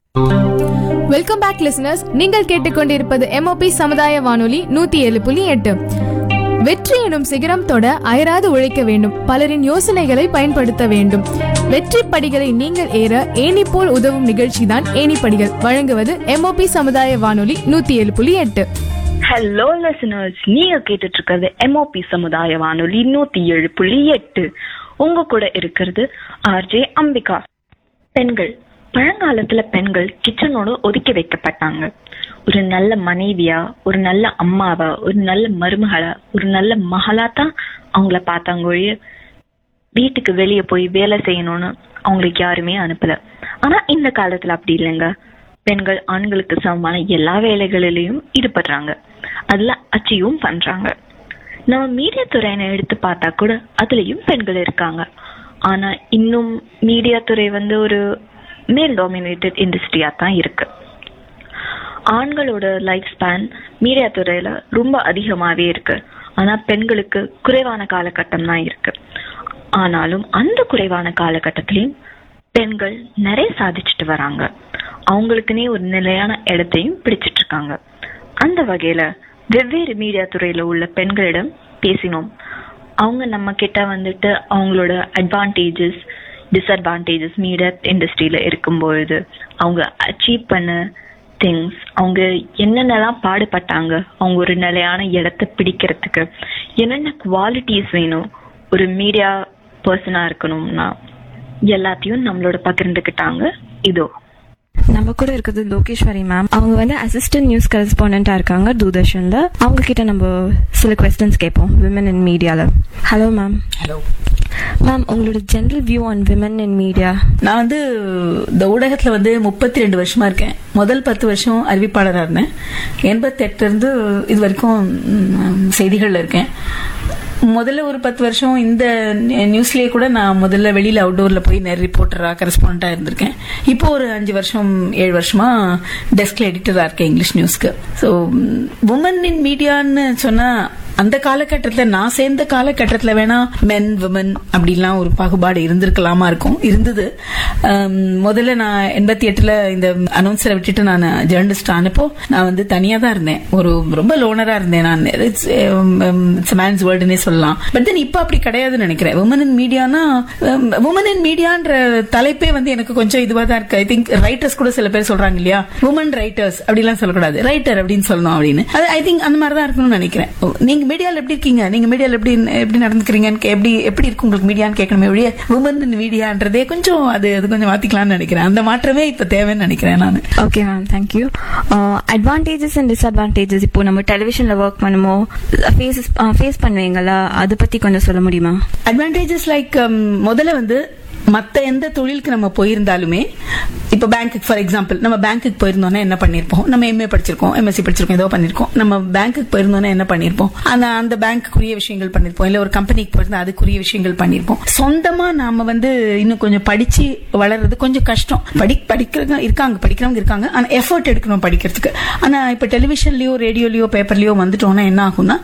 welcome back listeners நீங்கள் கேட்டுக்கொண்டிருப்பது MOP சமுதாய வானொலி நூத்தி ஏழு புள்ளி எட்டு வெற்றி எனும் சிகரம் தொட அயராது உழைக்க வேண்டும் பலரின் யோசனைகளை பயன்படுத்த வேண்டும் வெற்றி படிகளை நீங்கள் ஏற ஏணி போல் உதவும் நிகழ்ச்சிதான் ஏணிப்படிகள் வழங்குவது எம்ஓபி சமுதாய வானொலி நூத்தி ஏழு புள்ளி எட்டு ஹலோ லிசனர்ஸ் நீங்க கேட்டுட்டு இருக்கிறது எம்ஓபி சமுதாய வானொலி நூத்தி ஏழு புள்ளி எட்டு உங்க கூட இருக்கிறது ஆர்ஜே அம்பிகா பெண்கள் பழங்காலத்துல பெண்கள் கிச்சனோட ஒதுக்கி வைக்கப்பட்டாங்க ஒரு நல்ல மனைவியா ஒரு நல்ல அம்மாவா ஒரு நல்ல மருமகளா ஒரு நல்ல மகளா தான் அவங்கள பார்த்தாங்க ஒழிய வீட்டுக்கு வெளியே போய் வேலை செய்யணும்னு அவங்களுக்கு யாருமே அனுப்பல ஆனா இந்த காலத்துல அப்படி இல்லைங்க பெண்கள் ஆண்களுக்கு சமமான எல்லா வேலைகளிலையும் ஈடுபடுறாங்க அதுல அச்சீவும் பண்றாங்க நம்ம மீடியா துறையினை எடுத்து பார்த்தா கூட அதுலயும் பெண்கள் இருக்காங்க ஆனா இன்னும் மீடியா துறை வந்து ஒரு மேல் டாமினேட்டட் இண்டஸ்ட்ரியா தான் இருக்கு ஆண்களோட லைஃப் ஸ்பேன் மீடியா துறையில ரொம்ப அதிகமாவே இருக்கு ஆனா பெண்களுக்கு குறைவான காலகட்டம் தான் இருக்கு ஆனாலும் அந்த குறைவான காலகட்டத்திலையும் பெண்கள் நிறைய சாதிச்சுட்டு வராங்க அவங்களுக்குன்னே ஒரு நிலையான இடத்தையும் பிடிச்சிட்டு இருக்காங்க அந்த வகையில வெவ்வேறு மீடியா துறையில உள்ள பெண்களிடம் பேசினோம் அவங்க நம்ம கிட்ட வந்துட்டு அவங்களோட அட்வான்டேஜஸ் டிஸ்அட்வான்டேஜஸ் மீடியா இண்டஸ்ட்ரியில இருக்கும்பொழுது அவங்க அச்சீவ் பண்ண திங்ஸ் அவங்க என்னென்னலாம் பாடுபட்டாங்க அவங்க ஒரு நிலையான இடத்தை பிடிக்கிறதுக்கு என்னென்ன குவாலிட்டிஸ் வேணும் ஒரு மீடியா பர்சனா இருக்கணும்னா எல்லாத்தையும் நம்மளோட பகிர்ந்துக்கிட்டாங்க இதோ நம்ம கூட இருக்கிறது லோகேஸ்வரி மேம் அவங்க வந்து அசிஸ்டன்ட் நியூஸ் கரஸ்பாண்டா இருக்காங்க தூர்தர்ஷன்ல அவங்க கிட்ட நம்ம சில கொஸ்டின்ஸ் கேட்போம் விமன் இன் மீடியால ஹலோ மேம் ஹலோ மேம் உங்களோட general view on women in media நான் வந்து இந்த ஊடகத்துல வந்து முப்பத்தி ரெண்டு வருஷமா இருக்கேன் முதல் பத்து வருஷம் அறிவிப்பாளராக இருந்தேன் எண்பத்தெட்டுல இருந்து இது வரைக்கும் ம், செய்திகள்ல இருக்கேன் முதல்ல ஒரு பத்து வருஷம் இந்த நியூஸ்லயே கூட நான் முதல்ல வெளியில அவுட்டோர்ல போய் நிறைய ரிப்போர்ட்டரா கரஸ்பாண்டா இருந்திருக்கேன் இப்போ ஒரு அஞ்சு வருஷம் ஏழு வருஷமா டெஸ்க்ல எடிட்டரா இருக்கேன் இங்கிலீஷ் நியூஸ்க்கு ஸோ உமன் இன் மீடியான்னு சொன்னா அந்த காலகட்டத்துல நான் சேர்ந்த காலகட்டத்துல வேணா மென் விமன் அப்படிலாம் ஒரு பாகுபாடு இருந்திருக்கலாமா இருக்கும் இருந்தது ஆம், முதல்ல நான் எண்பத்தி எட்டுல இந்த அனௌன்சரை விட்டுட்டு நான் ஜேர்னலிஸ்ட் ஆனப்போ நான் வந்து தனியா தான் இருந்தேன் ஒரு ரொம்ப லோனரா இருந்தேன் நான் இட்ஸ் மேன்ஸ் வேர்டுனே சொல்லலாம் பட் தென் இப்ப அப்படி கிடையாதுன்னு நினைக்கிறேன் உமன் இன் மீடியானா உமன் இன் மீடியான்ற தலைப்பே வந்து எனக்கு கொஞ்சம் இதுவா தான் இருக்கு ஐ திங்க் ரைட்டர்ஸ் கூட சில பேர் சொல்றாங்க இல்லையா உமன் ரைட்டர்ஸ் அப்படிலாம் சொல்லக்கூடாது ரைட்டர் அப்படின்னு சொல்லணும் அப்படின்னு அது ஐ திங்க் அந்த மாதிரி தான் இருக்கணும்னு நினைக்கிறேன் ஓ, நீங்க மீடியால எப்படி இருக்கீங்க நீங்க மீடியால எப்படி எப்படி நடந்துக்கிறீங்கன்னு கே- எப்படி எப்படி இருக்கு உங்களுக்கு மீடியான்னு கேட்கணுமே ஒழிய உமன் இன் மீடியான்றதே கொஞ்சம் அது அது கொஞ்சம் மாத்திக்கலாம்னு நினைக்கிறேன் அந்த மாற்றமே இப்ப தேவைன்னு நினைக்கிறேன் நான் okay ma'am thank you advantages and disadvantages இப்போ நம்ம டெலிவிஷன்ல ஒர்க் பண்ணுமோ ஃபேஸ் ஃபேஸ் பண்ணுவீங்களா அதை பத்தி கொஞ்சம் சொல்ல முடியுமா அட்வான்டேஜஸ் லைக் முதல்ல வந்து மத்த எந்த தொழிலுக்கு நம்ம போயிருந்தாலுமே இப்ப பேங்க்குக்கு ஃபார் எக்ஸாம்பிள் நம்ம பேங்க்குக்கு போயிருந்தோம்னா என்ன பண்ணிருப்போம் நம்ம எம்ஏ படிச்சிருக்கோம் எம்எஸ்சி படிச்சிருக்கோம் ஏதோ பண்ணிருக்கோம் நம்ம பேங்க்குக்கு போயிருந்தோம்னா என்ன பண்ணிருப்போம் அந்த அந்த பேங்க்குரிய விஷயங்கள் பண்ணிருப்போம் இல்ல ஒரு கம்பெனிக்கு போயிருந்தா அதுக்குரிய விஷயங்கள் பண்ணிருப்போம் சொந்தமா நாம வந்து இன்னும் கொஞ்சம் படிச்சு வளர்றது கொஞ்சம் கஷ்டம் படி படிக்கிறவங்க இருக்காங்க படிக்கிறவங்க இருக்காங்க ஆனா எஃபர்ட் எடுக்கணும் படிக்கிறதுக்கு ஆனா இப்ப டெலிவிஷன்லயோ ரேடியோலயோ பேப்பர்லயோ வந்துட்டோம்னா என்ன ஆகும்னா